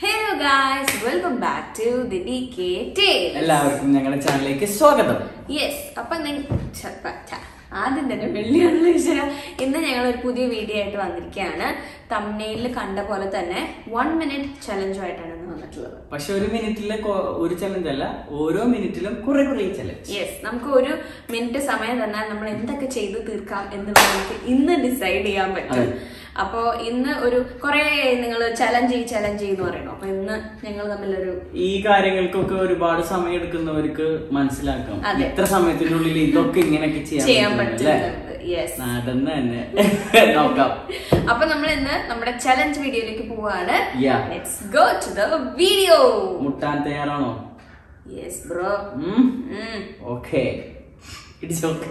Hello guys welcome back to the B K tale എല്ലാവർക്കും ഞങ്ങളുടെ ചാനലിലേക്ക് സ്വാഗതം യെസ് അപ്പൊ നി- ഛ, പ, ഛ, ആദ്യം തന്നെ വെള്ളിയാണെന്ന് വെച്ചാൽ ഇന്ന് ഞങ്ങൾ ഒരു പുതിയ വീഡിയോ ആയിട്ട് വന്നിരിക്കുകയാണ് തമ്മനയിൽ കണ്ട പോലെ തന്നെ വൺ മിനിറ്റ് ചലഞ്ചുമായിട്ടാണ് ഇന്ന് വന്നിട്ടുള്ളത് പക്ഷെ ഒരു മിനിറ്റിലെ കൊ- ഒരു ചലഞ്ച് അല്ല ഓരോ മിനിറ്റിലും കുറെ കുറെ ചലഞ്ച് യെസ് നമുക്ക് ഒരു മിനിറ്റ് സമയം തന്നാൽ നമ്മൾ എന്തൊക്കെ ചെയ്ത് തീർക്കാം എന്ന് നമുക്ക് ഇന്ന് ഡിസൈഡ് ചെയ്യാൻ പറ്റും അതെ. അപ്പോ ഇന്ന് ഒരു കുറെ നിങ്ങൾ ചലഞ്ച് ചെയ്യ് ചലഞ്ച് ചെയ്യുന്നു പറയണു അപ്പൊ ഇന്ന് ഞങ്ങൾ തമ്മിലൊരു ഈ കാര്യങ്ങൾക്കൊക്കെ ഒരുപാട് സമയം എടുക്കുന്നവർക്ക് മനസ്സിലാക്കാം അതെ. ഇത്ര സമയത്തിനുള്ളിൽ ഇതൊക്കെ ഇങ്ങനെയൊക്കെ ചെയ്യാൻ ചെയ്യാൻ പറ്റും, അല്ലേ? പറ്റുന്നുണ്ട് യെസ് നടന്ന് തന്നെ നോക്കാം അപ്പൊ നമ്മൾ ഇന്ന് നമ്മുടെ ചലഞ്ച് വീഡിയോയിലേക്ക് പോവാണ് Yeah. Let's go to the video മുട്ടാൻ തയ്യാറാണോ yes bro okay it's okay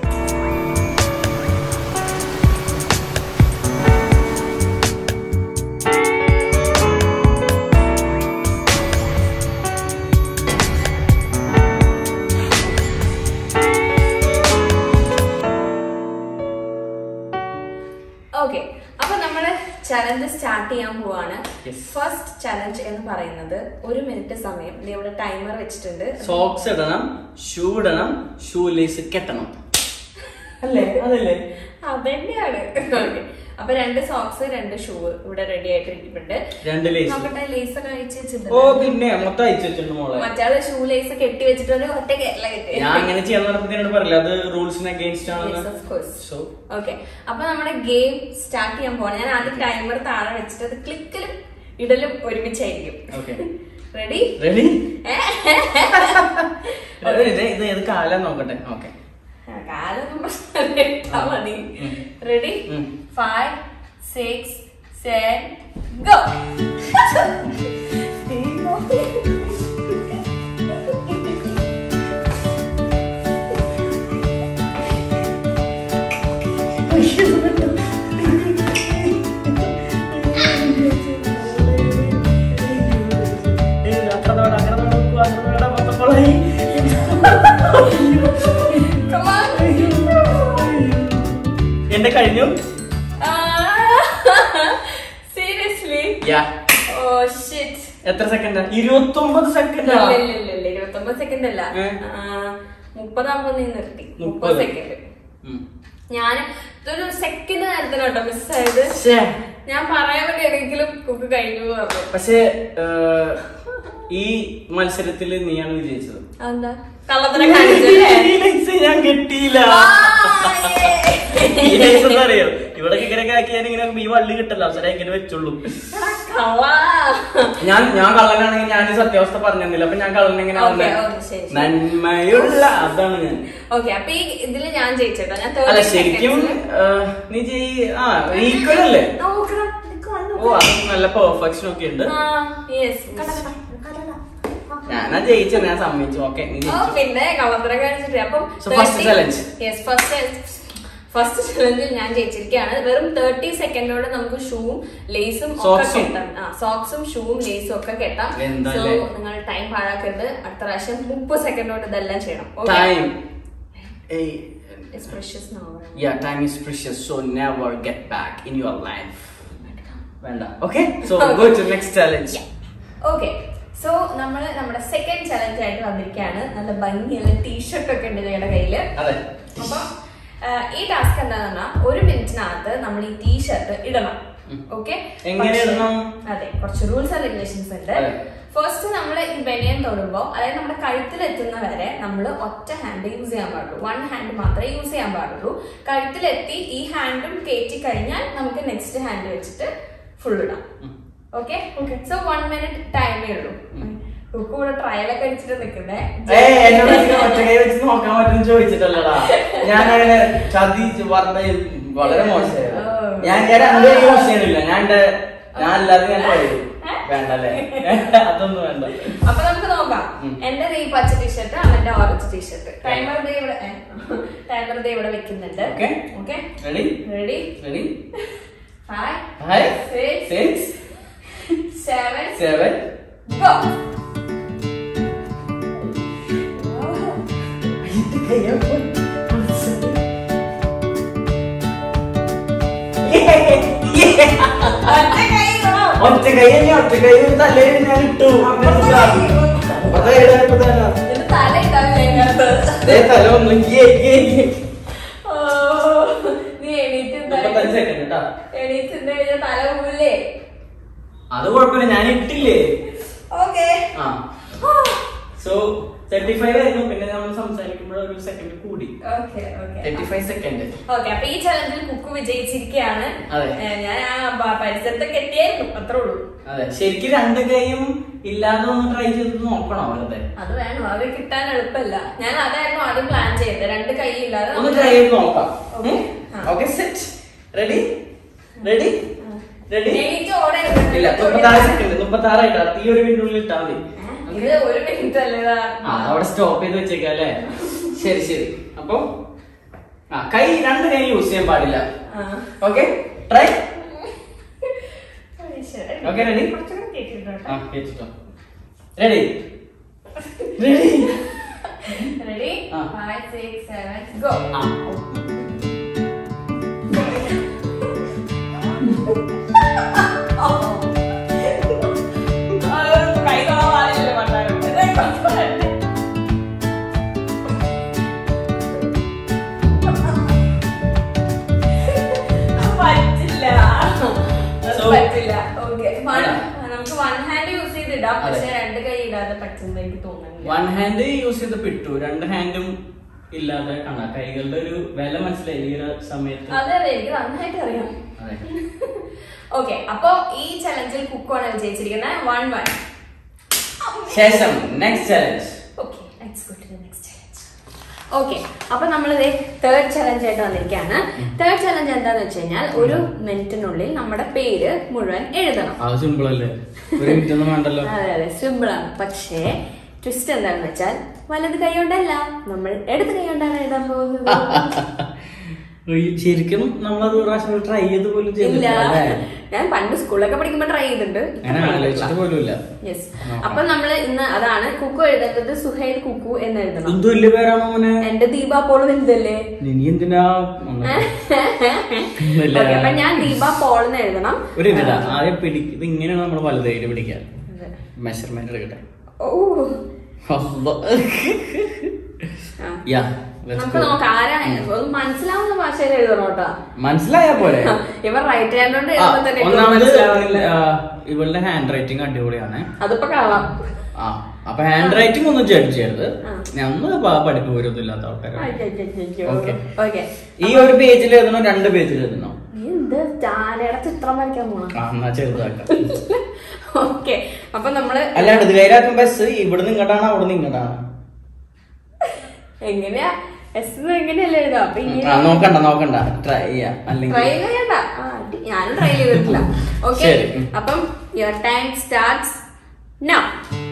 okay അപ്പൊ നമ്മള് ചലഞ്ച് സ്റ്റാർട്ട് ചെയ്യാൻ പോവാണ് Yes. ഫസ്റ്റ് ചലഞ്ച് എന്ന് പറയുന്നത് ഒരു മിനിറ്റ് സമയം ദേ ഇവിടെ ടൈമർ വെച്ചിട്ടുണ്ട് സോക്സ് ഇടണം ഷൂ ഇടണം ഷൂ ലേസ് കെട്ടണം അല്ലേ അതല്ലേ അതന്നെയാണ് Okay. അപ്പൊ രണ്ട് സോക്സ് രണ്ട് ഷൂ ഇവിടെ റെഡി ആയിട്ട് ഇട്ടിട്ടുണ്ട് രണ്ട് ലേസ് നോക്കട്ടെ ലേസ് ഒക്കെ അയച്ചു ഓ വെച്ചിട്ടുണ്ട് പിന്നെ മൊത്തം അയച്ചു വെച്ചിട്ടുണ്ട് മോളെ മറ്റാള് ഷൂ ലേസ് കെട്ടി വെച്ചിട്ട് ഒരു ഒറ്റ കേരള കെട്ടി ഞാൻ അങ്ങനെ ചെയ്യാൻ നടത്തിനോട് പറയില്ല അത് റൂൾസിന് അഗേൻസ്റ്റ് Yes, ആണെന്ന് of course. സോ ഓക്കെ അപ്പൊ നമ്മുടെ ഗെയിം സ്റ്റാർട്ട് ചെയ്യാൻ പോവാണ് ഞാൻ ആദ്യം ടൈമർ താഴെ വെച്ചിട്ട് അത് ക്ലിക്കലും ഇടലും ഒരുമിച്ചായിരിക്കും ഓക്കെ റെഡി റെഡി ഇത് ഇത് ഏത് കാലം നോക്കട്ടെ ഓക്കെ കാലൊന്നും പ്രശ്നമില്ല, ഇട്ടാ മതി ഉം. റെഡി ഉം. ഫൈവ് സിക്സ് സെവൻ ഗോ എന്റെ കഴിഞ്ഞു സീരിയസ്ലി യാ ഓ ഷിറ്റ് എത്ര സെക്കൻഡ് ഇരുപത്തി ഒമ്പത് സെക്കൻഡ് ഇരുപത്തൊമ്പത് സെക്കൻഡ് അല്ല ഏ? മുപ്പതാകുമ്പോ നീ നിർത്തി മുപ്പത് മുപ്പത്. സെക്കൻഡ് ഞാൻ ഇതൊരു സെക്കൻഡ് നേരത്തിന് കേട്ടോ മിസ്സായത് ഞാൻ പറയാൻ വേണ്ടി എവിടെയെങ്കിലും കുക്ക് കഴിഞ്ഞു എന്ന് പറഞ്ഞു പക്ഷേ ഏഹ്, ഈ മത്സരത്തിൽ നീയാണ് വിജയിച്ചത് അതെന്താ കള്ളത്തിനെ കാണിച്ചല്ലേ ഈ ലൈസ് ഞാൻ കിട്ടിയില്ല ആ, ഈ ലൈസ് എന്താ അറിയോ ഇവിടെ ഇങ്ങനെ ആക്കി ഞാൻ ഇങ്ങനെ ഈ വള്ളി കിട്ടല്ല അവസരം ഇങ്ങനെ വെച്ചുള്ളൂ എടാ, കള്ളാ. ഞാൻ ഞാൻ കള്ളനാണെങ്കിൽ ഞാൻ ഈ സത്യാവസ്ഥ പറഞ്ഞിരുന്നില്ല അപ്പൊ ഞാൻ കള്ളൻ എങ്ങനെ ഓക്കേ, ഓക്കേ, ശരി, ശരി. നന്മയുള്ള അതാണ് ഞാൻ ഓക്കെ അപ്പൊ ഈ ഇതില് ഞാൻ ജയിച്ചേട്ടോ ഞാൻ അല്ല 30 ശരിക്കും seconds ഏഹ്, നീ ചെയ് ആ ഈക്വൽ അല്ലേ നോക്കണം, നിനക്ക് വന്നു. ഓ അത് നല്ല പെർഫെക്ഷൻ ഒക്കെ ഉണ്ട് ആ, yes, കണ്ട, കണ്ട, കണ്ട, കണ്ട. ഞാനാ ജയിച്ചത് ഞാൻ സമ്മതിച്ചു ഓക്കെ നീ ഓ, ജയിച്ചു പിന്നെ കളത്തിനെ കാണിച്ചിട്ട് അപ്പം So, first challenge. Yes first first ചലഞ്ചിൽ ഞാൻ ജയിച്ചിരിക്കുകയാണ് വെറും തേർട്ടി സെക്കൻഡോടെ നമുക്ക് ഷൂവും ലേസും ഒക്കെ Socks ഉം. കെട്ടാം ആ സോക്സും ഷൂവും ലേസും ഒക്കെ കെട്ടാം സോ എന്താല്ലേ? നിങ്ങൾ ടൈം പാഴാക്കരുത് അടുത്ത പ്രാവശ്യം മുപ്പത് സെക്കൻഡോട് ഇതെല്ലാം ചെയ്യണം time yeah time is precious so never get back in your life വേണ്ട okay so go to next challenge okay so നമ്മൾ നമ്മുടെ സെക്കൻഡ് ചലഞ്ച് ആയിട്ട് വന്നിരിക്കുകയാണ് നല്ല ഭംഗിയുള്ള ടീഷർട്ട് ഒക്കെ ഉണ്ട് ഞങ്ങളുടെ കയ്യില് അതെ അപ്പൊ ആ, ഈ ടാസ്ക് എന്താന്ന് പറഞ്ഞാൽ ഒരു മിനിറ്റിനകത്ത് നമ്മൾ ഈ ടീഷർട്ട് ഇടണം ഉം. ഓക്കെ എങ്ങനെ ഇടണം? അതെ കുറച്ച് റൂൾസ് ആൻഡ് റെഗുലേഷൻസ് ഉണ്ട് അതെ. ഫസ്റ്റ് നമ്മൾ ഈ ബനിയൻ തൊടുമ്പോൾ അതായത് നമ്മുടെ കഴുത്തിൽ എത്തുന്ന വരെ നമ്മൾ ഒറ്റ ഹാൻഡ് യൂസ് ചെയ്യാൻ പാടുള്ളൂ വൺ ഹാൻഡ് മാത്രമേ യൂസ് ചെയ്യാൻ പാടുള്ളൂ കഴുത്തിലെത്തി ഈ ഹാൻഡും കയറ്റി കഴിഞ്ഞാൽ നമുക്ക് നെക്സ്റ്റ് ഹാൻഡ് വെച്ചിട്ട് ഫുൾ ഇടാം ഓക്കെ സോ വൺ മിനിറ്റ് ടൈമേ ഉള്ളൂ കുക്ക് കൂടെ ട്രയലൊക്കെ അടിച്ചിട്ട് നിൽക്കുന്നേ ഏയ് എന്നോട് ഇങ്ങനെ ഒറ്റകൈ വെച്ച് നോക്കാൻ പറ്റും ചോദിച്ചിട്ടല്ലടാ ഞാൻ അങ്ങനെ ചതി പറഞ്ഞ വളരെ മോശമായിരുന്നു ഓ. ഞാൻ ഞാൻ രണ്ടും യൂസ് ചെയ്യണില്ല ഞാൻ എന്റെ ഞാൻ അല്ലാതെ ഞാൻ പറയും വേണ്ടല്ലേ അതൊന്നും വേണ്ട അപ്പൊ നമുക്ക് നോക്കാം ഉം. എന്റെ ഈ പച്ച ടീഷർട്ട് അവന്റെ ഓറഞ്ച് ടീഷർട്ട് ടൈമർ ദേ ഇവിടെ ടൈമർ ദേ ഇവിടെ വെക്കുന്നുണ്ട് Okay. Okay ready ready ready five five Six. Six seven seven go ഒറ്റ കൈ go. ഒറ്റ കൈ തന്നെ ഒറ്റ കൈ ഒരു തലയിൽ ഞാൻ ഇട്ടു അപ്പത്തെ കൈ ഇടാൻ ഇപ്പൊ തന്നെ. ഇത് തല ഇട്ടാലേ ഇതിനകത്ത്. ദേ തല ഒന്ന് യേ, യേ, യേ. ഓ, നീ എണീറ്റ് മുപ്പത്തഞ്ച് second കേട്ടാ. എണീറ്റ് കഴിഞ്ഞാൽ തല പോവില്ലേ അത് കുഴപ്പമില്ല ഞാൻ ഇട്ടില്ലേ ഓക്കെ ആ സോ തേർട്ടി ഫൈവ് ആയിരുന്നു പിന്നെ നമ്മൾ സംസാരിക്കുമ്പോൾ ഒരു സെക്കൻഡ് കൂടി okay okay thirty five second okay അപ്പൊ ഈ ചലഞ്ചിൽ കുക്ക് വിജയിച്ചിരിക്കുകയാണ് അതെ. ഏ, ഞാൻ ആ പ- പരിസരത്തൊക്കെ എത്തിയായിരുന്നു അത്രേ ഉള്ളൂ അതെ ശരിക്കും രണ്ട് കൈയും ഇല്ലാതെ ഒന്ന് ട്രൈ ചെയ്ത് നോക്കണോ വെറുതെ അത് വേണം അത് കിട്ടാൻ എളുപ്പമല്ല ഞാൻ അതായിരുന്നു ആദ്യം പ്ലാൻ ചെയ്തത് രണ്ട് കൈ ഇല്ലാതെ ഒന്ന് ട്രൈ ചെയ്ത് നോക്കാം Okay. ആ. Okay set ready ready ready എനിക്ക് ഓടരുത്. ഇല്ല മുപ്പത്താറ് സെക്കൻഡ് മുപ്പത്താറായിട്ടാ ഈ ഒരു മിനിറ്റിനുള്ളിൽ ഇട്ടാ മതി ഇത് ഒരു മിനിറ്റ് അല്ലേതാ ആ അവിടെ സ്റ്റോപ്പ് ചെയ്ത് വെച്ചേക്കാം അല്ലേ ശരി ശരി അപ്പൊ ആ കൈ രണ്ട് കൈ യൂസ് ചെയ്യാൻ പാടില്ല ഓക്കെ ട്രൈ Okay, ready? ആ കേട്ടോ റെഡി റെഡി റെഡി ആ. ഫൈവ് സിക്സ് സെവൻ ഗോ ആ കൈ കാണാനില്ല പണ്ടാരം പറ്റില്ല അത് So- പറ്റില്ല ഓക്കെ അല്ല. നമുക്ക് വൺ ഹാൻഡ് യൂസ് ചെയ്തിടാം അതെ. പക്ഷെ രണ്ട് കൈ ഇടാതെ പറ്റുന്ന എനിക്ക് തോന്നുന്നില്ല വൺ ഹാൻഡ് യൂസ് ചെയ്ത് പിട്ടു രണ്ട് ഹാൻഡും ഇല്ലാതെ കാണാം കൈകളുടെ ഒരു വില മനസ്സിലായി ഈ ഒരു സമയത്ത് അതെ അതെ എനിക്ക് നന്നായിട്ട് അറിയാം അതെ ഓക്കെ അപ്പൊ ഈ ചലഞ്ചിൽ കുക്കാണ് വിജയിച്ചിരിക്കുന്നത് വൺ വൺ ശേഷം next challenge okay let's go to the next challenge okay അപ്പൊ നമ്മൾ തേർഡ് ചലഞ്ച് ആയിട്ട് വന്നിരിക്കുകയാണ് തേർഡ് ചലഞ്ച് എന്താന്ന് വെച്ച് കഴിഞ്ഞാൽ ഒരു മിനിറ്റിനുള്ളിൽ നമ്മുടെ പേര് മുഴുവൻ എഴുതണം അത് സിമ്പിൾ അല്ലേ ഒരു മിനിറ്റ് ഒന്നും വേണ്ടല്ലോ അതെ അതെ സിമ്പിൾ ആണ് പക്ഷേ ട്വിസ്റ്റ് എന്താണെന്ന് വെച്ചാൽ വലത് കൈ കൊണ്ടല്ല നമ്മൾ ഇടത് കൈ കൊണ്ടാണ് എഴുതാൻ പോകുന്നത് ഈ ശരിക്കും നമ്മളത് ഒരു പ്രാവശ്യം ട്രൈ ചെയ്ത് പോലും ഇല്ല ചെയ്തില്ല അല്ലേ ഞാൻ പണ്ട് സ്കൂളിലൊക്കെ പഠിക്കുമ്പോ ട്രൈ ചെയ്തിട്ടുണ്ട് ഞാൻ ആലോചിച്ചിട്ട് പോലും ഇല്ല യെസ് നോക്കാം. അപ്പൊ നമ്മള് ഇന്ന് അതാണ് കുക്കു എഴുതേണ്ടത് സുഹൈൽ കുക്കു എന്ന് എഴുതണം എന്ത് വലിയ പേരാണോ മോനെ എന്റെ ദീപ പോൾ വലുതല്ലേ നീ എന്തിനാ ഇല്ല. ഓക്കെ അപ്പൊ ഞാൻ ദീപ പോൾ എന്ന് എഴുതണം ഒരു ഇതിടാ ആദ്യം പിടിക്കും ഇത് ഇങ്ങനെയാണ് നമ്മൾ വലുതേര് പിടിക്കാൻ മെഷർമെന്റ് എടുക്കട്ടെ ഓ അള്ളാ. ആ. Yeah, let's നമുക്ക് go. നോക്കാം ആരാണ് ഒന്ന് മനസ്സിലാവുന്ന ഭാഷയിൽ എഴുതണം കേട്ടോ മനസ്സിലായ പോലെ ഇവർ റൈറ്റ് ഹാൻഡ് കൊണ്ട് ആ, എഴുതുമ്പോ തന്നെ എനിക്ക് ഒന്നാമത് മനസ്സിലാവില്ല ആ, ഇവളുടെ ഹാൻഡ് റൈറ്റിംഗ് അടിപൊളിയാണ് അതിപ്പോ കാണാം ആ അപ്പൊ ഹാൻഡ് റൈറ്റിംഗ് ഒന്നും ജഡ്ജ് ചെയ്യരുത് ആ. ഞമ്മള് പ- പഠിപ്പ് പോരൊന്നും ഇല്ലാത്ത ആൾക്കാരാണ് Okay. ഓക്കെ ഈ ഒരു പേജിൽ എഴുതണോ രണ്ട് പേജിൽ എഴുതണോ എന്ത് ചാനയുടെ ചിത്രം വരയ്ക്കാൻ പോണം ആ എന്നാ ചെറുതാക്കാം ഓക്കെ അപ്പൊ നമ്മള് അല്ലാണ്ട് ഇത് കയ്യിലാക്കും ബസ് ഇവിടുന്ന് ഇങ്ങോട്ടാണ് അവിടുന്ന് ഇങ്ങോട്ടാണ് എങ്ങനെയാ എസ് എങ്ങനെയല്ലേ എഴുതാം അപ്പൊ ആ ഇങ്ങനെ നോക്കണ്ട നോക്കണ്ട ട്രൈ ചെയ്യാം ട്രൈ അല്ലെങ്കിൽ ചെയ്യണ്ട ആ, അടി. ഞാനും ട്രൈ ചെയ്തിട്ടില്ല ഓക്കെ ശരി. ഉം. അപ്പം യുവർ ടൈം സ്റ്റാർട്ട്സ് നൗ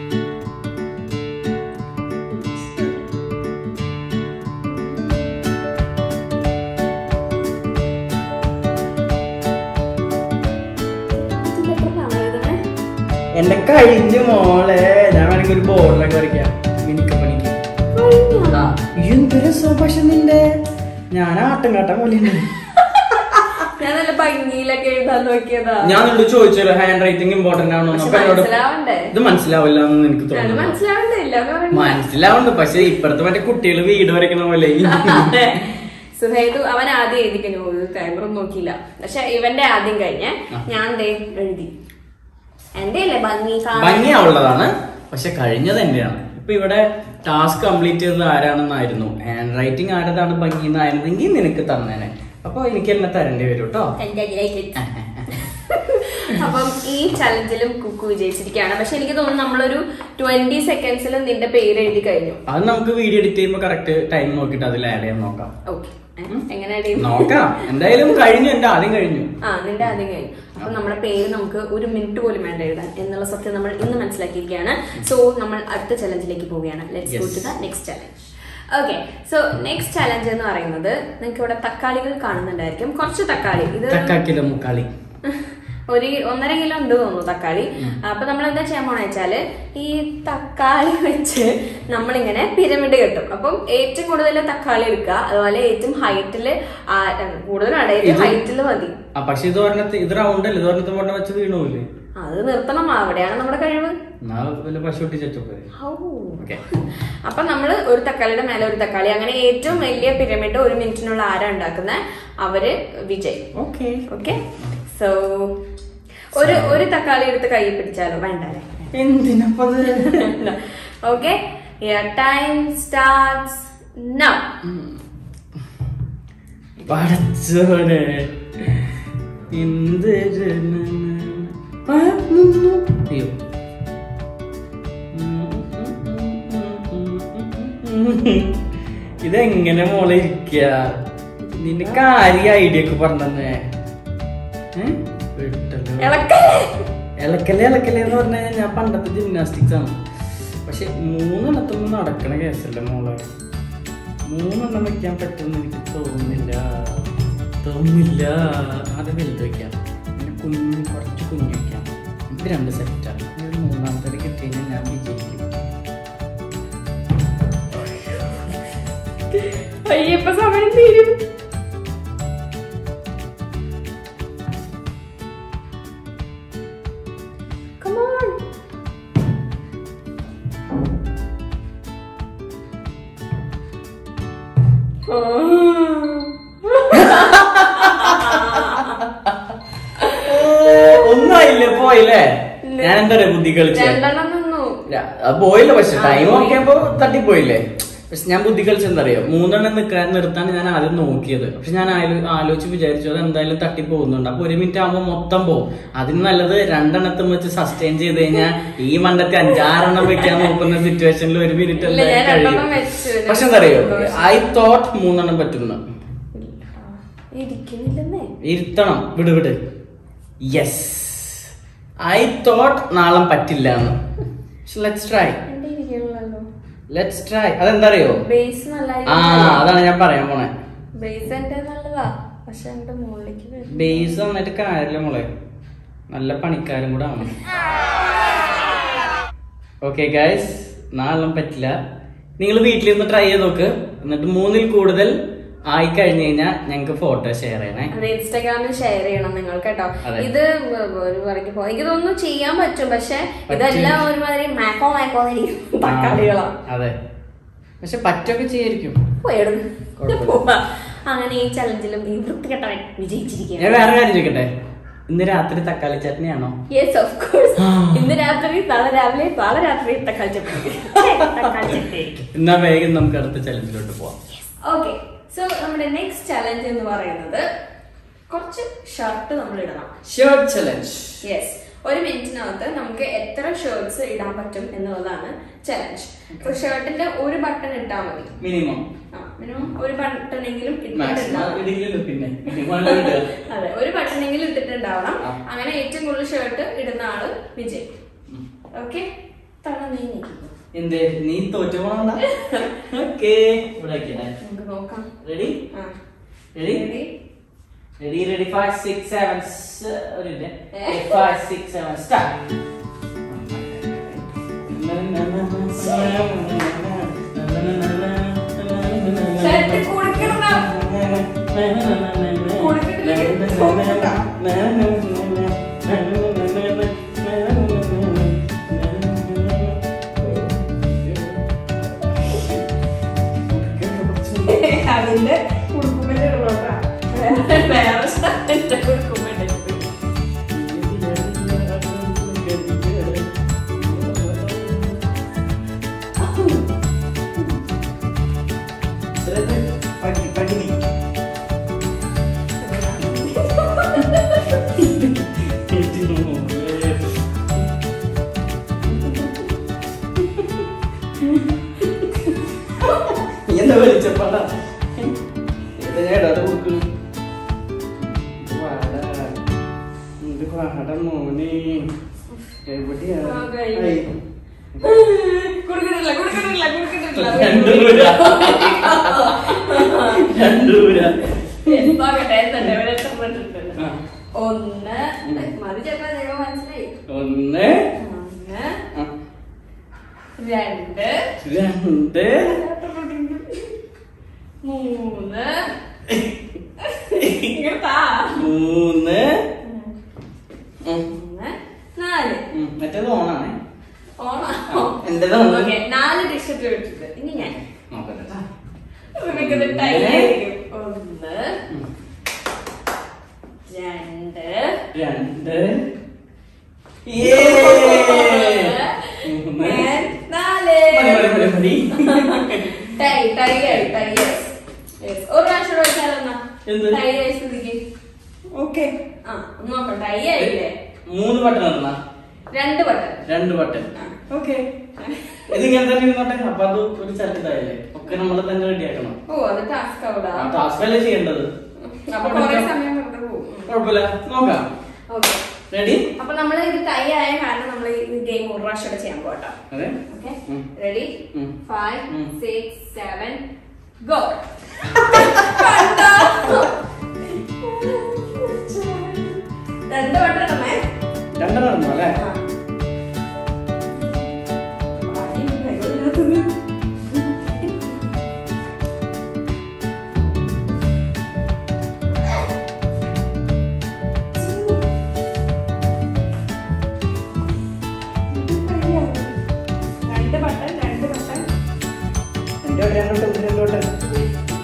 എന്റെ കഴിഞ്ഞു മോളെ ഞാൻ വേണമെങ്കിൽ ഒരു ബോർഡിലൊക്കെ വരയ്ക്കാം മിനിക്കപ്പണിക്ക് ആ എന്ത് രസം പക്ഷെ നിന്റെ ഞാൻ ആട്ടം കാട്ടാൻ പോലെയുണ്ട് ഞാൻ നല്ല ഭംഗിയിലൊക്കെ എഴുതാൻ നോക്കിയതാ ഞാൻ നിന്നോട് ചോദിച്ചല്ലോ ഹാൻഡ് റൈറ്റിംഗ് ഇമ്പോർട്ടന്റ് ആണോ പക്ഷെ അപ്പൊ എന്നോട് മനസ്സിലാവണ്ടേ? ഇത് മനസ്സിലാവില്ല എന്ന് എനിക്ക് അത് തോന്നുന്നു മനസ്സിലാവണ്ടില്ല എന്ന് പറയുമ്പോ മനസ്സിലാവുന്നുണ്ട് പക്ഷെ ഇപ്പഴത്തെ മറ്റേ കുട്ടികൾ വീട് വരയ്ക്കണ പോലെ അതെ. സുഹൈദു അവൻ ആദ്യം എഴുതി കഴിഞ്ഞു ക്യാമറ നോക്കിയില്ല പക്ഷെ ഇവന്റെ ആദ്യം കഴിഞ്ഞ് ആ. ഞാൻ ദേ എഴുതി എന്റെ അല്ലേ ഭംഗി കാണാൻ? ഭംഗിയാവുള്ളതാണ് പക്ഷെ കഴിഞ്ഞത് എന്റെയാണ് ഇപ്പൊ ഇവിടെ ടാസ്ക് കംപ്ലീറ്റ് ചെയ്തത് ആരാണെന്നായിരുന്നു ഹാൻഡ് റൈറ്റിംഗ് ആരതാണ് ഭംഗി എന്നായിരുന്നെങ്കിൽ നിനക്ക് തന്നേനെ അപ്പൊ എനിക്ക് എന്നെ തരേണ്ടി വരും കേട്ടോ Congratulations. അപ്പം ഈ ചലഞ്ചിലും കുക്കു വിജയിച്ചിരിക്കുകയാണ് പക്ഷെ എനിക്ക് തോന്നുന്നു നമ്മളൊരു ട്വന്റി സെക്കൻഡ്സിൽ നിന്റെ പേര് എഴുതി കഴിഞ്ഞു അത് നമുക്ക് വീഡിയോ എഡിറ്റ് ചെയ്യുമ്പോൾ കറക്റ്റ് ടൈം നോക്കിയിട്ട് അതിൽ ആഡ് ചെയ്യാൻ നോക്കാം ഓക്കെ എങ്ങനെ add ചെയ്യും? നോക്കാം എന്തായാലും കഴിഞ്ഞു എന്റെ ആദ്യം കഴിഞ്ഞു ആ നിന്റെ ആദ്യം കഴിഞ്ഞു അപ്പൊ നമ്മുടെ പേര് നമുക്ക് ഒരു മിനിറ്റ് പോലും വേണ്ട എഴുതാൻ എന്നുള്ള സത്യം നമ്മൾ ഇന്ന് മനസ്സിലാക്കിയിരിക്കുകയാണ് സോ നമ്മൾ അടുത്ത ചലഞ്ചിലേക്ക് പോവുകയാണ് let's go Yes. To the next challenge okay so next challenge എന്ന് പറയുന്നത് നിങ്ങൾക്ക് ഇവിടെ തക്കാളികൾ കാണുന്നുണ്ടായിരിക്കും കുറച്ച് തക്കാളി ഇത് തക്കാക്കിലോ മുക്കാളി ഒരു ഒന്നര കിലോ ഉണ്ട് തോന്നുന്നു തക്കാളി അപ്പൊ നമ്മൾ എന്താ ചെയ്യാൻ പോണെന്ന് വെച്ചാല് ഈ തക്കാളി വെച്ച് നമ്മളിങ്ങനെ പിരമിഡ് കെട്ടും അപ്പം ഏറ്റവും കൂടുതൽ തക്കാളി എടുക്കുക അതുപോലെ ഏറ്റവും ഹൈറ്റില് കൂടുതലും അടയിട്ട് ഇത് ഹൈറ്റിൽ മതി ആ പക്ഷെ ഇത് പറഞ്ഞത് ഇത് റൗണ്ട് അല്ലേ ഇത് പറഞ്ഞത് കൊണ്ട് വെച്ച് വീണൂല്ലേ അത് നിർത്തണം അവിടെയാണ് നമ്മുടെ കഴിവ് എന്നാ വല്ല പശു ഒട്ടി ചച്ചപ്പോയി ഹൗ. ഓക്കെ അപ്പൊ നമ്മള് ഒരു തക്കാളിയുടെ മേലെ ഒരു തക്കാളി അങ്ങനെ ഏറ്റവും വലിയ പിരമിഡ് ഒരു മിനിറ്റിനുള്ള ആരാ ഉണ്ടാക്കുന്നത് അവര് വിജയ് ഓക്കെ ഓക്കെ സോ ഒരു ഒരു തക്കാളി എടുത്ത് കൈ പിടിച്ചാലോ വേണ്ടല്ലേ എന്തിനപ്പത് ഓക്കെ ടൈം സ്റ്റാർട്ട്സ് നൗ പടച്ചോനെ എന്ത് ആ, നിന്നു. അയ്യോ ഇതെങ്ങനെ മോളെ ഇരിക്ക നിന്റെ കാര്യ ഐഡിയ ഒക്കെ പറഞ്ഞേ ഇളക്കല്ലേ ഇളക്കല്ലേ ഇളക്കല്ലേ എന്ന് പറഞ്ഞാൽ ഞാൻ പണ്ടത്തെ ജിംനാസ്റ്റിക്സ് ആണ് പക്ഷെ മൂന്നെണ്ണത്തൊന്നും നടക്കണ കേസല്ല മോളെ മൂന്നെണ്ണം വെക്കാൻ പറ്റുമെന്ന് എനിക്ക് തോന്നുന്നില്ല തോന്നുന്നില്ല അത് വലുത് വെക്കാം പിന്നെ കുഞ്ഞ് കുറച്ച് കുഞ്ഞ് വെക്കാം ഇത് രണ്ട് സെറ്റാണ് ഒരു മൂന്നാമത്തെ കിട്ടി കഴിഞ്ഞാൽ ഞാൻ വിജയിക്കും അയ്യപ്പ സമയം തീരും Come on. ഒന്നായില്ലേ പോയില്ലേ ഞാൻ എന്താ പറയാ ബുദ്ധി കളിച്ചേ രണ്ടെണ്ണം നിന്നു ര- അത് പോയില്ല പക്ഷെ ടൈം നോക്കിയപ്പോ തട്ടിപ്പോയില്ലേ പക്ഷെ ഞാൻ ബുദ്ധി കളിച്ചെന്തറിയോ മൂന്നെണ്ണം നിൽക്കാൻ നിർത്താൻ ഞാൻ ആദ്യം നോക്കിയത് പക്ഷെ ഞാൻ ആലോ- ആലോചിച്ച് വിചാരിച്ചു അത് എന്തായാലും തട്ടി പോകുന്നുണ്ട് അപ്പൊ ഒരു മിനിറ്റ് ആകുമ്പോൾ മൊത്തം പോകും അതിന് നല്ലത് രണ്ടെണ്ണത്തും വെച്ച് സസ്റ്റെയിൻ ചെയ്ത് കഴിഞ്ഞാൽ ഈ മണ്ടത്തെ അഞ്ചാറെണ്ണം വെക്കാൻ നോക്കുന്ന സിറ്റുവേഷനിൽ ഒരു മിനിറ്റ് ഇല്ല, ഞാൻ എന്തായാലും കഴിയും രണ്ടെണ്ണം വെച്ചു. ഞാൻ പക്ഷെ എന്തറിയോ സന്തോഷം. ഐ തോട്ട് മൂന്നെണ്ണം പറ്റുന്നു ഇരിക്കുന്നില്ലെന്നേ ഇരുത്തണം വിട് വിട് യെസ് ഐ തോട്ട് നാളെ പറ്റില്ല എന്ന് ലെറ്റ്സ് ട്രൈ എന്റെ ഇരിക്കണല്ലോ ലെറ്റ്സ് ട്രൈ അതെന്താ അറിയോ ബേസ് നല്ല ആ അതാണ് ഞാൻ പറയാൻ പോണേ ബേസ് എന്റെ നല്ലതാ പക്ഷെ എന്റെ മുകളിലേക്ക് വരും ബേസ് വന്നിട്ട് കാര്യമില്ല മോളെ നല്ല പണിക്കാരും കൂടെ ആവണം ഓക്കെ ഗൈസ് നാളെ പറ്റില്ല നിങ്ങൾ വീട്ടിലിരുന്ന് ട്രൈ ചെയ്ത് നോക്ക് എന്നിട്ട് മൂന്നിൽ കൂടുതൽ ആയി കഴിഞ്ഞു കഴിഞ്ഞാൽ ഞങ്ങൾക്ക് ഫോട്ടോ ഷെയർ ചെയ്യണേ അത് ഇൻസ്റ്റാഗ്രാമിൽ ഷെയർ ചെയ്യണം നിങ്ങൾ കേട്ടോ അതെ. ഇത് ഒരു പറയ്ക്ക് പോ എനിക്ക് തോന്നുന്നു ചെയ്യാൻ പറ്റും പക്ഷെ ഇതെല്ലാം ഒരുമാതിരി മാക്കോ മാക്കോ തക്കാളികളാ അതെ പക്ഷെ പറ്റൊക്കെ ചെയ്യായിരിക്കും പോയിടുന്നു കുഴപ്പമില്ല. അങ്ങനെ ഈ ചലഞ്ചിലും ഈ വൃത്തികെട്ടവൻ വിജയിച്ചിരിക്കുകയാണ് ഞാൻ വേറെ കാര്യം ചോദിക്കട്ടെ ഇന്ന് രാത്രി തക്കാളി ചട്നിയാണോ യെസ് ഓഫ് കോഴ്സ് ഇന്ന് രാത്രി നാളെ രാവിലെ നാളെ രാത്രി തക്കാളി ചട്നി തക്കാളി ചട്നി എന്നാ വേഗം നമുക്ക് അടുത്ത ചലഞ്ചിലോട്ട് പോവാം ഓക്കെ സോ നമ്മുടെ നെക്സ്റ്റ് ചലഞ്ച് എന്ന് പറയുന്നത് കുറച്ച് ഷർട്ട് നമ്മൾ ഇടണം ഷർട്ട് ചലഞ്ച് യെസ് ഒരു മിനിറ്റിനകത്ത് നമുക്ക് എത്ര ഷർട്ട്സ് ഇടാൻ പറ്റും എന്നുള്ളതാണ് ചലഞ്ച് ഇപ്പൊ ഷർട്ടിന്റെ ഒരു ബട്ടൺ ഇട്ടാൽ മതി മിനിമം മിനിമം ഒരു ബട്ടണെങ്കിലും മാക്സിമം ഇട്ടിട്ടുണ്ടാവും ഇടില്ലല്ലോ പിന്നെ മിനിമം ഇടുക അതെ ഒരു ബട്ടണെങ്കിലും ഇട്ടിട്ടുണ്ടാവണം ആ. അങ്ങനെ ഏറ്റവും കൂടുതൽ ഷർട്ട് ഇടുന്ന ആള് വിജയ് ഓക്കെ തവണ നീ നിൽക്കുന്നു എന്തേ നീ തോറ്റു പോണ ഓക്കേ ഇവിടെ നമുക്ക് നോക്കാം റെഡി ആ ready Ready? Ready ready five six seven ഒരു ഏ? Five six seven start shirt കൊടുക്കണം കൊടുത്തിട്ടില്ലെങ്കിൽ തോറ്റതാ. അതിന്റെ കുടുക്കുമ്പന്റെ ഇടണോട്ടാ വേറെ ഷർട്ടിന്റെ കുടുക്കുമ്പന്റെ എന്താ വിളിച്ചപ്പാടാ ഇത് ഞാൻ ഇടാതെ കൊടുക്കുന്നു വാടാ. ഇത് വാടാ മോനെ എവിടെയാ ആ, കഴിഞ്ഞു. ഐ. കൊടുക്കണില്ല കൊടുക്കണില്ല കൊടുക്കണില്ല രണ്ട് രൂപ രണ്ട് രൂപ നോക്കട്ടെ എത്തട്ടെ ഇവിടെ എത്ര ഇട്ടിട്ടുണ്ട്. ആ. ഒന്ന് മതി ചേട്ടാ ദൈവം മനസ്സിലായി ഒന്ന് ഒന്ന് ആ, രണ്ട് രണ്ട് മൂന്ന് ഇങ്ങോട്ടാ മൂന്ന് ഉം. മൂന്ന് നാല് എന്റേതാണ് ഓക്കെ നാല് ഡിഷ് ഇട്ട് വെച്ചിട്ട് ഇനി ഞാൻ നോക്കട്ടെ ട്ടാ. നമുക്കിത് ടൈ ആയിരിക്കും ഒന്ന് രണ്ട് രണ്ട് മൂന്ന് and നാല് മതി മതി മതി മതി ടൈ ടൈ ആയി ടൈ ആയി Yes. ഒരു പ്രാവശ്യം കൂടെ വെച്ചാലെന്നാ എന്ത്? ടൈ ആയി സ്ഥിതിക്ക് ഓക്കെ ആ ഒന്ന് നോക്കാം ടൈ ആയില്ലേ മൂന്ന് ബട്ടൺ ഇടണ രണ്ട് ബട്ടൺ രണ്ട് ബട്ടൺ ഓക്കെ ഇതിങ്ങനെ തന്നെ ഇരുന്നോട്ടെ അപ്പൊ അത് ഒരു ചലഞ്ചായില്ലേ ഒക്കെ നമ്മൾ തന്നെ റെഡിയാക്കണം ഓ അത് ടാസ്ക് അവിടെ ആ ടാസ്ക് അല്ലേ ചെയ്യേണ്ടത് അപ്പൊ കൊറേ സമയം വെറുതെ പോകും കുഴപ്പമില്ല നോക്കാം ഓക്കെ റെഡി അപ്പൊ നമ്മൾ ഇത് ടൈ ആയ കാരണം നമ്മൾ ഈ ഗെയിം ഒരു പ്രാവശ്യം കൂടെ ചെയ്യാൻ പോകട്ടോ അതെ ഓക്കെ ഉം. റെഡി ഉം. ഫൈവ് ഉം. സിക്സ് സെവൻ ഗോ രണ്ട് വട്ടം ഇടണേ രണ്ടെണ്ണം ഇടണം അല്ലേ ആ. ആദ്യം കൈകളിനകത്തുനിന്ന് രണ്ട് ബട്ടൺ രണ്ട് ബട്ടൺ രണ്ട് വട്ടം, രണ്ട് വട്ടം, രണ്ട് വട്ടം.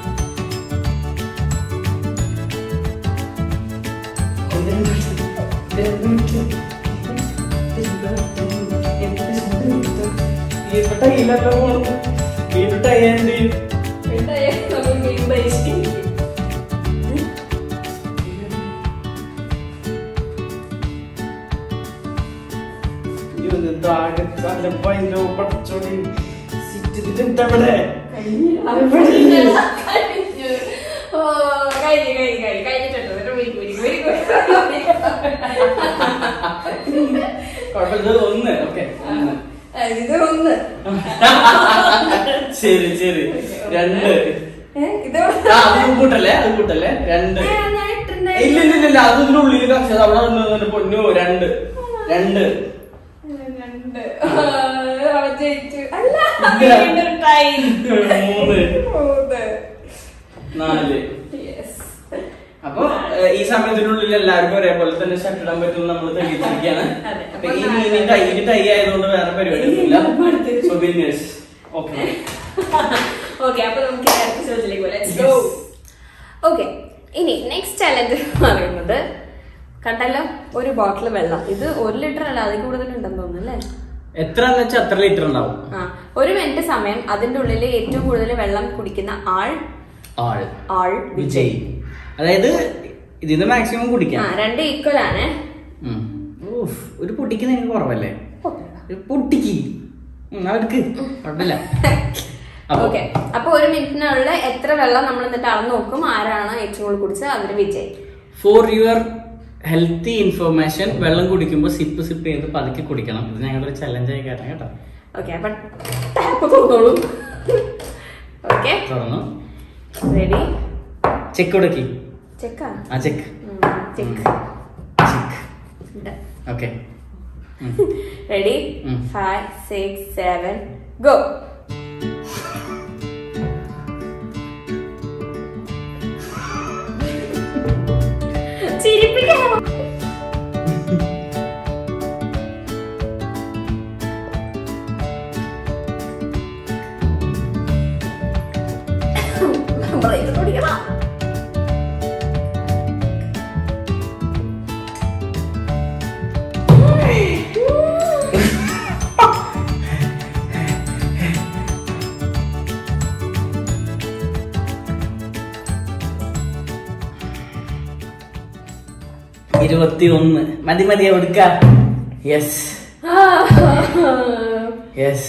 പിന്നെ നമ്മൾ ഗെയിം ബൈസ്റ്റ് ഓ കഴിഞ്ഞു കഴിഞ്ഞു കഴിഞ്ഞു കഴിഞ്ഞിട്ടുണ്ട് വെരി ഗുഡ് വെരി ഗുഡ് ഒന്ന് ഓക്കെ ഒന്ന് ഇത് ഒന്ന് ശരി ശരി രണ്ട് ഏ, ഇത് ആ, അത് കൂട്ടല്ലേ അത് കൂട്ടല്ലേ രണ്ട് ഏ, ഞാൻ ഇട്ടിട്ടുണ്ടായിരുന്നു. ഇല്ല ഇല്ല ഇല്ല അതിന്റെ ഉള്ളിൽ കക്ഷത് അവിടെ നിന്ന് പൊന്നു രണ്ട് രണ്ട് രണ്ട് അവൻ ജയിച്ചു അല്ല ഇല്ല. വീണ്ടും ടൈം മൂന്ന് മൂന്ന് നാല് യെസ് അപ്പൊ ഏഹ്, ഈ സമയത്തിനുള്ളിൽ എല്ലാവർക്കും ഒരേപോലെ തന്നെ ഷർട്ട് ഇടാൻ പറ്റും നമ്മൾ തെളിയിച്ചിരിക്കുകയാണ് അതെ. അപ്പൊ ഈ ഇനി ടൈ ടൈ ആയതുകൊണ്ട് വേറെ പരിപാടിയൊന്നുമില്ല സോ ബിന്നേഴ്സ് ഓക്കെ ഓക്കെ അപ്പൊ നമുക്ക് അടുത്ത ചോദ്യത്തിലേക്ക് പോകാം ലെറ്റ്സ് ഗോ ഓക്കെ ഇനി നെക്സ്റ്റ് ചലഞ്ച് എന്ന് പറയുന്നത് കണ്ടല്ലോ ഒരു ബോട്ടിൽ വെള്ളം ഇത് ഒരു ലിറ്റർ അല്ല അതിൽ കൂടുതലുണ്ടെന്ന് തോന്നുന്നു അല്ലേ എത്ര എന്ന് വെച്ചാൽ അത്ര ലിറ്റർ ഉണ്ടാവും ആ ഒരു മിനിറ്റ് സമയം അതിന്റെ ഉള്ളിൽ ഏറ്റവും കൂടുതൽ വെള്ളം കുടിക്കുന്ന ആൾ ആൾ ആൾ വിജയ് അതായത് ഇതിന്ന് മാക്സിമം ആ കുടിക്കാം രണ്ട് ഈക്വൽ ആണ് ഉം. ഊഫ്, ഒരു പൊട്ടിക്ക് നിങ്ങൾക്ക് കുറവല്ലേ ഒരു പൊട്ടിക്ക് ഉം, അതെടുക്ക് കുഴപ്പമില്ല അപ്പൊ ഓക്കെ അപ്പൊ ഒരു മിനിറ്റിനുള്ള എത്ര വെള്ളം നമ്മൾ എന്നിട്ട് അളന്ന് നോക്കും ആരാണ് ഏറ്റവും കൂടുതൽ കുടിച്ചത് അതിന് Vijay for your healthy information വെള്ളം കുടിക്കുമ്പോൾ സിപ്പ് സിപ്പ് ചെയ്ത് പതുക്കെ കുടിക്കണം ഇത് ഞങ്ങളൊരു ചലഞ്ചായി കാരണം കേട്ടോ ഓക്കെ അപ്പൊ ടാപ്പ് തോന്നോളൂ ഓക്കെ തുറന്നു റെഡി ചെക്ക് കൊടുക്കി ചെക്കാ ആ check check check okay ready ഉം. ഫൈവ് സിക്സ് സെവൻ ഗോ ചിരിപ്പിക്കണം ബ്രേക്ക് കുടിക്കണം ഇരുപത്തി ഒന്ന് മതി മതി എടുക്ക യെസ് യെസ്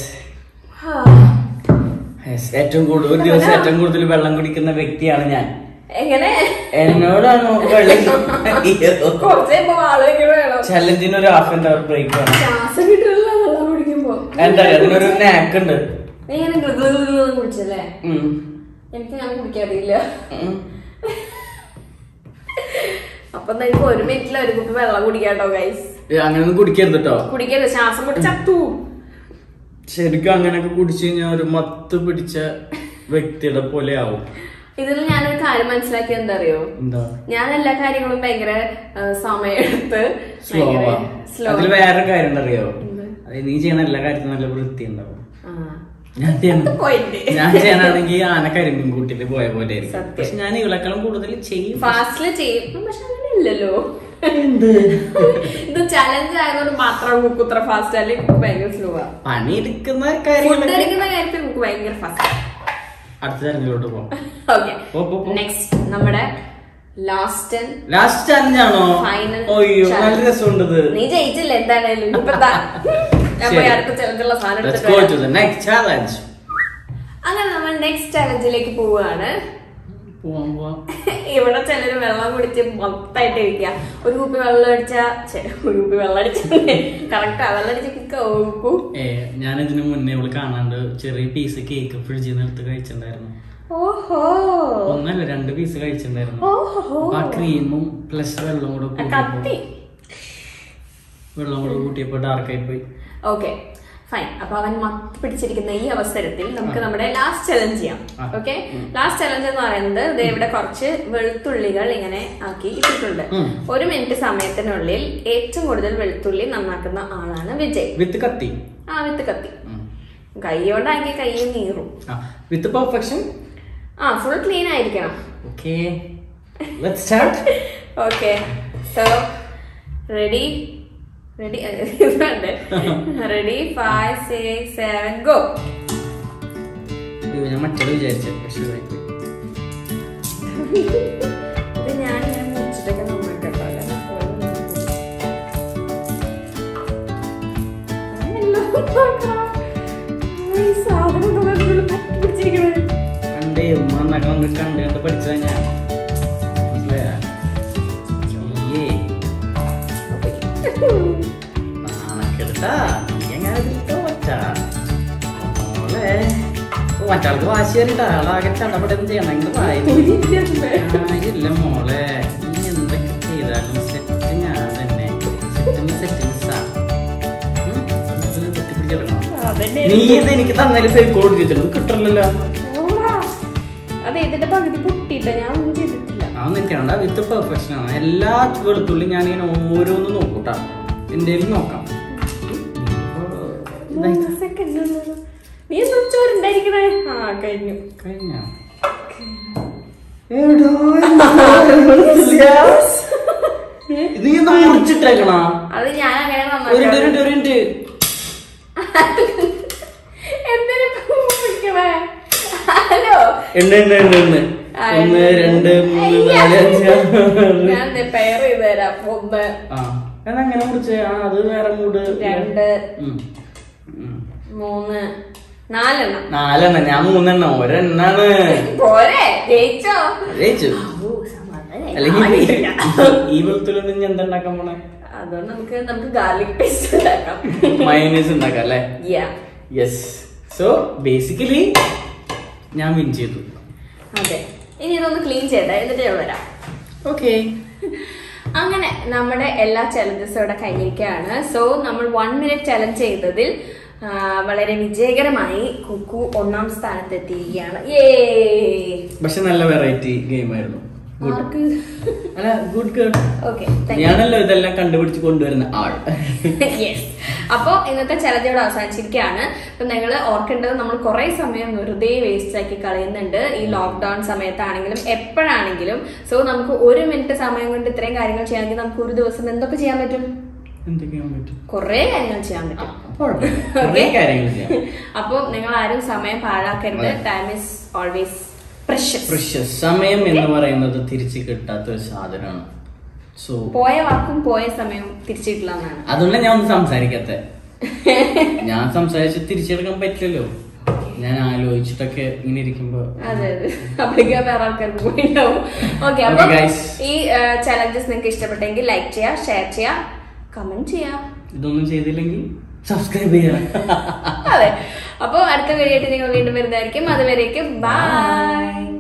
യെസ് ഏറ്റവും കൂടുതൽ ഒരു ദിവസം ഏറ്റവും കൂടുതൽ വെള്ളം കുടിക്കുന്ന വ്യക്തിയാണ് ഞാൻ എങ്ങനെ എന്നോടാണ് വെള്ളം അയ്യോ. കുറച്ച് കഴിയുമ്പോ ആള് വെക്കണ വേണം ചലഞ്ചിന് ഒരു ഹാഫ് ആൻ അവർ ബ്രേക്ക് വേണം ശ്വാസം കിട്ടില്ല വെള്ളം കുടിക്കുമ്പോ എന്താ അറിയോ, അതിനൊരു നാക്ക് ഉണ്ട് നീ ഇങ്ങനെ ഗൃ ഗൃ ഗൃ ഗൃ കുടിച്ചല്ലേ ഉം. എനിക്ക് ഞാൻ കുടിക്കാറില്ല ഉം. അപ്പൊ നിങ്ങൾക്ക് ഒരു മിനിറ്റിൽ ഒരു കുപ്പി വെള്ളം കുടിക്കാട്ടോ ഗൈസ് ഏ, അങ്ങനെയൊന്നും മുടിക്കരുത് കേട്ടോ കുടിക്കരുത് ശ്വാസം മുട്ടി ചത്തു ശരിക്കും അങ്ങനെയൊക്കെ കുടിച്ചു കഴിഞ്ഞാൽ ഒരു മത്ത് പിടിച്ച വ്യക്തിയുടെ പോലെ ആവും ഇതിൽ ഞാനൊരു കാര്യം മനസ്സിലാക്കി എന്താ അറിയോ എന്താ ഞാൻ എല്ലാ കാര്യങ്ങളും ഭയങ്കര ആ, സമയമെടുത്ത് സ്ലോ സ്ലോ അതിൽ വേറെ കാര്യം അറിയോ നീ ചെയ്യണ എല്ലാ കാര്യത്തിനും നല്ല വൃത്തി ഉണ്ടാവും ആ. ഞാൻ ചെയ്യണ പോയിന്റ് ഞാൻ ചെയ്യണമെങ്കിൽ ആന കരിമീൻ കൂട്ടിട്ട് പോയ പോലെ ആയിരിക്കും സത്യം. പക്ഷെ ഞാൻ ഇവളെക്കാളും കൂടുതൽ ചെയ്യും ഫാസ്റ്റില് ചെയ്യും പക്ഷെ അങ്ങനെ ഇല്ലല്ലോ എന്ത് ഇത് ചലഞ്ച് ആയതുകൊണ്ട് മാത്രം കുക്ക് ഇത്ര ഫാസ്റ്റ് അല്ലെങ്കിൽ കുക്ക് ഭയങ്കര സ്ലോ ആ പണിയെടുക്കുന്ന ഫുഡ് കാര്യങ്ങളൊക്കെ അടിക്കുന്ന കാര്യത്തിൽ കുക്ക് ഭയങ്കര ഫാസ്റ്റ് അടുത്ത ചലഞ്ചിലോട്ട് പോകാം ഓക്കെ പോ, പോ, പോ. നെക്സ്റ്റ് നമ്മുടെ ലാസ്റ്റ് ലാസ്റ്റ് ചലഞ്ച് ആണോ Final അയ്യോ നല്ല challenge. രസമുണ്ടത് നീ ജയിച്ചില്ല എന്തായാലും ഇനിയിപ്പോ ദാ, ഞാൻ പോയി ശരി. അടുത്ത ചലഞ്ചുള്ള സാധനം Let's എടുത്തിട്ട് go വരാം. to the next challenge. അങ്ങനെ നമ്മൾ നെക്സ്റ്റ് ചലഞ്ചിലേക്ക് പോവുകയാണ് പോവാം, പോവാം. ഇവിടെ ചിലര് വെള്ളം കുടിച്ച് മൊത്തമായിട്ട് ഇരിക്കുക ഒരു കുപ്പി വെള്ളം അടിച്ച ഒരു കുപ്പി വെള്ളം അടിച്ച കറക്റ്റാ വെള്ളം അടിച്ച കിക്ക് ഓക്കും ഏ ഞാൻ ഇതിനു മുന്നേ ഇവള് കാണാണ്ട് ചെറിയ പീസ് കേക്ക് ഫ്രിഡ്ജിൽ നിന്ന് എടുത്ത് കഴിച്ചിട്ടുണ്ടായിരുന്നു ഓഹോ ഒന്നല്ല രണ്ട് പീസ് കഴിച്ചിട്ടുണ്ടായിരുന്നു ഓഹോ അപ്പൊ ആ ക്രീമും പ്ലസ് വെള്ളം കൂടെ ആ കൂട്ടിയപ്പോ കത്തി വെള്ളം കൂടെ കൂട്ടിയപ്പോ ഡാർക്കായി പോയി ഓക്കെ ഫൈൻ അപ്പൊ അവൻ മത്ത് പിടിച്ചിരിക്കുന്ന ഈ അവസരത്തിൽ നമുക്ക് നമ്മുടെ ലാസ്റ്റ് ചലഞ്ച് ചെയ്യാം ആ. ഓക്കെ ലാസ്റ്റ് ചലഞ്ച് എന്ന് പറയുന്നത് ദേ ഇവിടെ കുറച്ച് വെളുത്തുള്ളികൾ ഇങ്ങനെ ആക്കി ഇട്ടിട്ടുണ്ട് ഉം. ഒരു മിനിറ്റ് സമയത്തിനുള്ളിൽ ഏറ്റവും കൂടുതൽ വെളുത്തുള്ളി നന്നാക്കുന്ന ആളാണ് വിജയ് വിത്ത് കത്തി ആ വിത്ത് കത്തി കൈ കൊണ്ടാക്കി കൈ നീറും വിത്ത് പെർഫെക്ഷൻ ആ ഫുൾ ക്ലീൻ ആയിരിക്കണം okay let start okay so ready ready ready five six seven go ഞാൻ മറ്റത് വിചാരിച്ചത് പക്ഷെ ഇതായിപ്പോയി. ഇത് ഞാൻ ഞാൻ മുറിച്ചിട്ടൊക്കെ നന്നാക്കട്ടോ അല്ലേ? എല്ലാം നോക്കണം. ഈ സാധനം തമ്മിൽ പറ്റി പിടിച്ചിരിക്കണത്. കണ്ടേ ഉമ്മ നന്നാക്കണം കണ്ട് കണ്ട് പഠിച്ചതാ ഞാൻ മനസ്സിലായാ? അയ്യേ. നാണക്കെടുത്താ. നീ എങ്ങനെ ഇതിലിട്ടോ വച്ചാ? മോളെ. ഓ, മറ്റാൾക്ക് വാശി കയറിട്ടാ ആളാകെ ചടപടം ചെയ്യണം ഇങ്ങനെ വായി ഇല്ല മോളെ നീ എന്തൊക്കെ ചെയ്താലും സെറ്റ് ഞാൻ തന്നെ സെറ്റിന് സെറ്റിങ്സാ അതന്നെ നീ ഇത് എനിക്ക് തന്നാലും ഫേക്ക് കോഡ് ചെയ്തിട്ടുണ്ട് കിട്ടില്ലല്ലോ ഓടാ. അതെ ഇതിന്റെ പകുതി പൊട്ടിയിട്ട ഞാൻ ഒന്നും ചെയ്തിട്ടില്ല അതൊന്നും എനിക്കണ്ട വിത്ത് പെർഫെക്ഷൻ ആണ് എല്ലാ വെളുത്തുള്ളി ഞാൻ ഇങ്ങനെ ഓരോന്ന് നോക്കൂട്ടാ എന്തേലും നോക്കാം മൂന്ന് സെക്കൻഡ് നീ എന്താ ചോറുണ്ടായിരിക്കണേ ആ കഴിഞ്ഞു കഴിഞ്ഞ എടോ, ഇത് നീ എന്താ മുറിച്ചിട്ടേക്കണാ അത് ഞാൻ അങ്ങനെ ഒരു മിനിറ്റ്, ഒരു മിനിറ്റ്, ഒരു മിനിറ്റ്. എന്തിനാ ഹലോ ഉണ്ട് ഉണ്ട് ഉണ്ട് ഉണ്ട് ഒന്ന് രണ്ട് മൂന്ന് നാല് അഞ്ച് ആറ്. ഞാൻ പെയർ ചെയ്ത് തരാം ഒന്ന് ആ അതങ്ങനെ മുറിച്ച് ആ അത് വേറെ മൂട് രണ്ട് ഉം. ഉം. മൂന്ന് നാലെണ്ണം നാലെണ്ണം ഞാൻ മൂന്നെണ്ണം ഒരെണ്ണാണ് പോരെ ജയിച്ചോ ജയിച്ചു ഓ, സമാധാനായി. അല്ലെങ്കിൽ ആയിട്ടില്ല. ഈ വെളുത്തുള്ളി ഞാൻ എന്താ ഉണ്ടാക്കാൻ പോണേ അതുകൊണ്ട് നമുക്ക് നമുക്ക് ഗാർലിക് പേസ്റ്റ് ഉണ്ടാക്കാം മയോനൈസ് ഉണ്ടാക്കാം അല്ലേ Yeah. യെസ് സോ ബേസിക്കലി ഞാൻ വിൻ ചെയ്തു അതെ ഇനി ഇതൊന്ന് ക്ലീൻ ചെയ്യട്ടെ എന്നിട്ട് ഞാൻ വരാം ഓക്കെ അങ്ങനെ നമ്മുടെ എല്ലാ ചലഞ്ചസും ഇവിടെ കഴിഞ്ഞിരിക്കുകയാണ് സോ നമ്മൾ വൺ മിനിറ്റ് ചലഞ്ച് ചെയ്തതിൽ ആ, വളരെ വിജയകരമായി കുക്കു ഒന്നാം സ്ഥാനത്ത് എത്തിയിരിക്കുകയാണ് ഏ പക്ഷെ നല്ല വെറൈറ്റി ഗെയിം ആയിരുന്നു ഗുഡ് ആർക്ക് അല്ല good girl okay thank you ഞാനല്ലോ ഇതെല്ലാം കണ്ടുപിടിച്ച് കൊണ്ടുവരുന്ന ആൾ യെസ് അപ്പോൾ ഇന്നത്തെ ചലഞ്ച് ഇവിടെ അവസാനിച്ചിരിക്കുകയാണ് അപ്പം നിങ്ങൾ ഓർക്കേണ്ടത് നമ്മൾ കുറേ സമയം വെറുതെ വേസ്റ്റ് ആക്കി കളയുന്നുണ്ട് ഈ ലോക്ക്ഡൗൺ സമയത്താണെങ്കിലും എപ്പോഴാണെങ്കിലും സോ നമുക്ക് ഒരു മിനിറ്റ് സമയം കൊണ്ട് ഇത്രയും കാര്യങ്ങൾ ചെയ്യാമെങ്കിൽ നമുക്ക് ഒരു ദിവസം എന്തൊക്കെ ചെയ്യാൻ പറ്റും എന്തൊക്കെയാൻ പറ്റും കുറേ കാര്യങ്ങൾ ചെയ്യാൻ പറ്റും കുഴപ്പമില്ല. കുറേ കാര്യങ്ങൾ ചെയ്യാം അപ്പോൾ നിങ്ങൾ ആരും സമയം പാഴാക്കരുത് time is always precious precious സമയം എന്ന് പറയുന്നത് തിരിച്ചു കിട്ടാത്ത ഒരു സാധനമാണ് സോ പോയ വാക്കും പോയ സമയവും തിരിച്ചിട്ടില്ല എന്നാണ് അതുകൊണ്ട് ഞാൻ ഒന്ന് സംസാരിക്കത്തെ ഞാൻ സംസാരിച്ച് തിരിച്ചെടുക്കാൻ പറ്റില്ലല്ലോ ഞാൻ ആലോചിച്ചിട്ടൊക്കെ ഇങ്ങനെ ഇരിക്കുമ്പോ അതെ അതെ അപ്പോഴേക്കും വേറെ ആൾക്കാർക്ക് പോയിണ്ടാവും ഓക്കെ Okay, അപ്പൊ guys. ഈ ചലഞ്ചസ് നിങ്ങൾക്ക് ഇഷ്ടപ്പെട്ടെങ്കിൽ ലൈക്ക് ചെയ്യുക ഷെയർ ചെയ്യുക കമന്റ് ചെയ്യുക ഇതൊന്നും ചെയ്തില്ലെങ്കിൽ സബ്സ്ക്രൈബ് ചെയ്യാം അതെ അപ്പോൾ അടുത്ത വീഡിയോ ആയിട്ട് നിങ്ങൾ വീണ്ടും വരുന്നതായിരിക്കും അതുവരേക്കും ബൈ